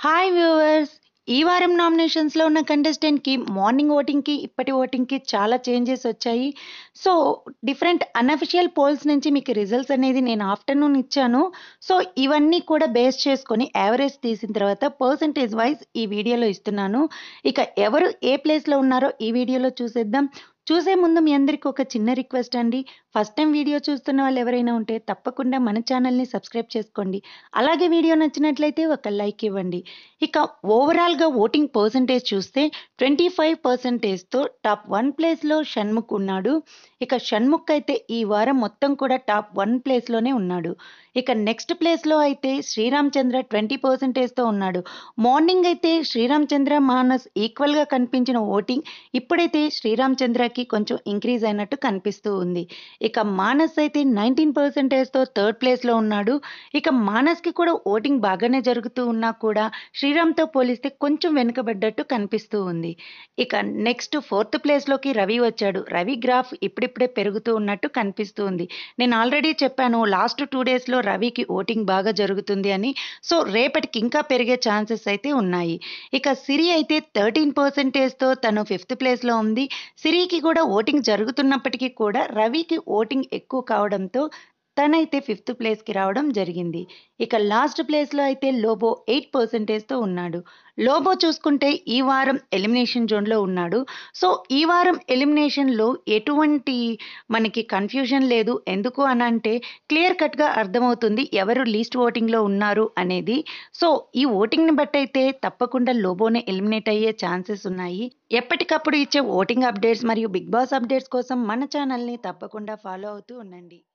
hi viewers ఈ వారం నామినేషన్స్లో ఉన్న కంటెస్టెంట్కి మార్నింగ్ ఓటింగ్కి ఇప్పటి ఓటింగ్కి చాలా చేంజెస్ వచ్చాయి సో డిఫరెంట్ అన్అఫిషియల్ పోల్స్ నుంచి మీకు రిజల్ట్స్ అనేది నేను ఆఫ్టర్నూన్ ఇచ్చాను సో ఇవన్నీ కూడా బేస్ చేసుకొని యావరేజ్ తీసిన తర్వాత పర్సంటేజ్ వైజ్ ఈ వీడియోలో ఇస్తున్నాను ఇక ఎవరు ఏ ప్లేస్లో ఉన్నారో ఈ వీడియోలో చూసేద్దాం చూసే ముందు మీ అందరికీ ఒక చిన్న రిక్వెస్ట్ అండి ఫస్ట్ టైం వీడియో చూస్తున్న వాళ్ళు ఎవరైనా ఉంటే తప్పకుండా మన ఛానల్ని సబ్స్క్రైబ్ చేసుకోండి అలాగే వీడియో నచ్చినట్లయితే ఒక లైక్ ఇవ్వండి ఇక ఓవరాల్గా ఓటింగ్ పర్సంటేజ్ చూస్తే ట్వంటీ ఫైవ్ పర్సంటేజ్తో టాప్ వన్ ప్లేస్లో షణ్ముఖ్ ఉన్నాడు ఇక షణ్ముఖ్ అయితే ఈ వారం మొత్తం కూడా టాప్ వన్ ప్లేస్లోనే ఉన్నాడు ఇక నెక్స్ట్ ప్లేస్లో అయితే శ్రీరామ్ చంద్ర ట్వంటీ పర్సెంటేజ్తో ఉన్నాడు మార్నింగ్ అయితే శ్రీరామ్ చంద్ర మానస్ ఈక్వల్గా కనిపించిన ఓటింగ్ ఇప్పుడైతే శ్రీరామ్ చంద్రకి కొంచెం ఇంక్రీజ్ అయినట్టు కనిపిస్తూ ఉంది ఇక మానస్ అయితే నైన్టీన్ పర్సెంటేజ్తో థర్డ్ ప్లేస్లో ఉన్నాడు ఇక మానస్కి కూడా ఓటింగ్ బాగానే జరుగుతూ ఉన్నా కూడా శ్రీరామ్తో పోలిస్తే కొంచెం వెనుకబడ్డట్టు కనిపిస్తూ ఉంది ఇక నెక్స్ట్ ఫోర్త్ ప్లేస్లోకి రవి వచ్చాడు రవి గ్రాఫ్ ఇప్పుడిప్పుడే పెరుగుతూ ఉన్నట్టు కనిపిస్తూ ఉంది నేను ఆల్రెడీ చెప్పాను లాస్ట్ టూ డేస్లో రవికి ఓటింగ్ బాగా జరుగుతుంది అని సో రేపటికి ఇంకా పెరిగే ఛాన్సెస్ అయితే ఉన్నాయి ఇక సిరి అయితే థర్టీన్ పర్సెంటేజ్తో తను ఫిఫ్త్ ప్లేస్లో ఉంది సిరికి కూడా ఓటింగ్ జరుగుతున్నప్పటికీ కూడా రవికి ఓటింగ్ ఎక్కువ కావడంతో తనైతే ఫిఫ్త్ ప్లేస్కి రావడం జరిగింది ఇక లాస్ట్ ప్లేస్లో అయితే లోబో ఎయిట్ పర్సెంటేజ్తో ఉన్నాడు లోబో చూసుకుంటే ఈ వారం ఎలిమినేషన్ జోన్లో ఉన్నాడు సో ఈ వారం ఎలిమినేషన్లో ఎటువంటి మనకి కన్ఫ్యూజన్ లేదు ఎందుకు అని అంటే క్లియర్ కట్గా అర్థమవుతుంది ఎవరు లీస్ట్ ఓటింగ్లో ఉన్నారు అనేది సో ఈ ఓటింగ్ని బట్టి అయితే తప్పకుండా లోబోనే ఎలిమినేట్ అయ్యే ఛాన్సెస్ ఉన్నాయి ఎప్పటికప్పుడు ఇచ్చే ఓటింగ్ అప్డేట్స్ మరియు బిగ్ బాస్ అప్డేట్స్ కోసం మన ఛానల్ని తప్పకుండా ఫాలో అవుతూ ఉండండి